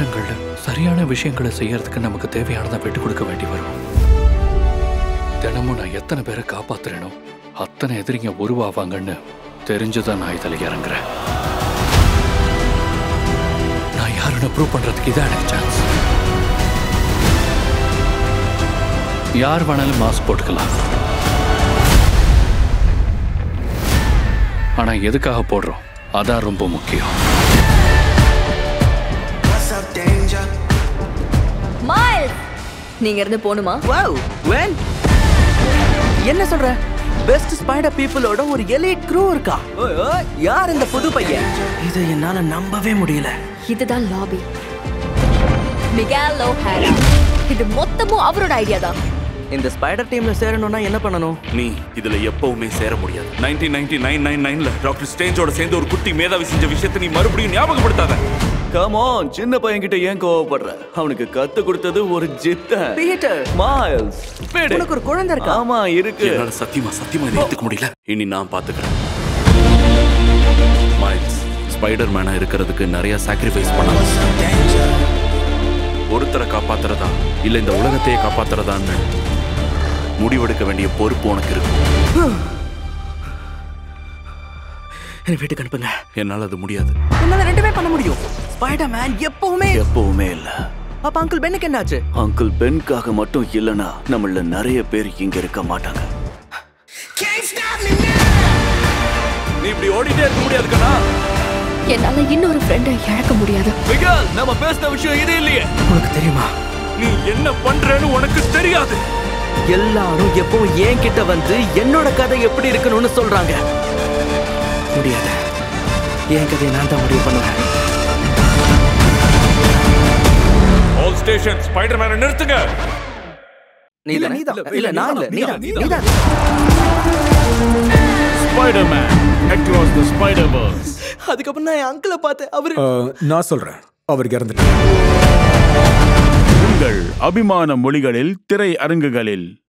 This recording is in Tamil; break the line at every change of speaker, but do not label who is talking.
நேரங்கள்ல சரியான விஷயங்களை செய்யறதுக்கு நமக்கு தேவையானதை விட்டு கொடுக்க வேண்டி வரும் தினமும் நான் எத்தனை பேரை காப்பாத்துறேனோ அத்தனை எதிரிங்க உருவாவாங்கன்னு தெரிஞ்சுதான் நான் இதில் இறங்குறேன் நான் யாருன்னு ப்ரூவ் பண்றதுக்கு இதான் எனக்கு சான்ஸ் யார் வேணாலும் மாஸ்க் போட்டுக்கலாம் ஆனா எதுக்காக போடுறோம் அதான் ரொம்ப முக்கியம்
மைல்ஸ் நீங்க இருந்து போணுமா
வாவ் வென் என்ன சொல்ற பெஸ்ட் ஸ்பைடர் பீப்புளோட ஒரு எலிட் க்ரூ இருக்கா ஓய், ஓய், யார் இந்த புது பையன் இதை என்னால நம்பவே முடியல
இதுதான் லாபி மிகால் லோஹாரா இது மொத்தமும் அவரோட ஐடியா தான்
இந்த ஸ்பைடர் டீம்ல சேரணும்னா என்ன பண்ணணும்
நீ இதுல எப்பவுமே சேர முடியாது நைன்டீன் நைன்டி நைன் நைன் நைன்ல டாக்டர் ஸ்டேஞ்சோட சேர்ந்து ஒரு குட்டி மேதாவி செஞ்ச விஷயத்தை நீ மறுபடியும் ஞாபகப்படுத்தாத
கமான் சின்ன பையன்கிட்ட ஏன் கோவப்படுற அவனுக்கு கத்து கொடுத்தது ஒரு ஜித்தன்
பீட்டர்
மைல்ஸ்
உனக்கு ஒரு குழந்தை இருக்கா
ஆமா இருக்கு
என்னால சத்தியமா சத்தியமா இதை ஏத்துக்க முடியல இனி நான் பாத்துக்கிறேன் மைல்ஸ் ஸ்பைடர் மேனா இருக்கிறதுக்கு நிறைய சாக்ரிஃபைஸ் பண்ணலாம் ஒருத்தரை காப்பாத்துறதா இல்ல இந்த உலகத்தையே காப்பாத்துறதான்னு முடிவெடுக்க வேண்டிய பொறுப்பு உனக்கு இருக்கு
என்னை வீட்டுக்கு அனுப்புங்க
என்னால அது முடியாது
என்னால ரெண்டுமே பண்ண முடியும் ஸ்பைடர் மேன் எப்பவுமே
எப்பவுமே இல்ல
அப்ப அங்கிள் பென்னுக்கு என்னாச்சு
அங்கிள் பென்காக மட்டும் இல்லனா நம்மள நிறைய பேர் இங்க இருக்க மாட்டாங்க
நீ இப்படி ஓடிட்டே இருக்க முடியாது கண்ணா
என்னால இன்னொரு ஃப்ரெண்டை இழக்க முடியாது
மிகால் நம்ம பேசின விஷயம் இது இல்லையே
உனக்கு தெரியுமா
நீ என்ன பண்றேன்னு உனக்கு தெரியாது
எல்லாரும் எப்பவும் என் கிட்ட வந்து என்னோட கதை எப்படி இருக்கணும்னு சொல்றாங்க முடியாது என் கதையை நான் தான் முடிவு பண்ணுவேன்
ஆல் ஸ்டேஷன் ஸ்பைடர் மேனை நிறுத்துங்க
நீ இல்ல இல்ல நான் இல்ல நீதான் நீதான்
Spider-Man across the Spider-Verse.
அதுக்கப்புறம் நான் என் அங்கிளை பார்த்தேன் அவரு
அஹ், நான் சொல்றேன் அவர் இறந்துட்டார்
உங்கள் அபிமான மொழிகளில் திரை அரங்குகளில்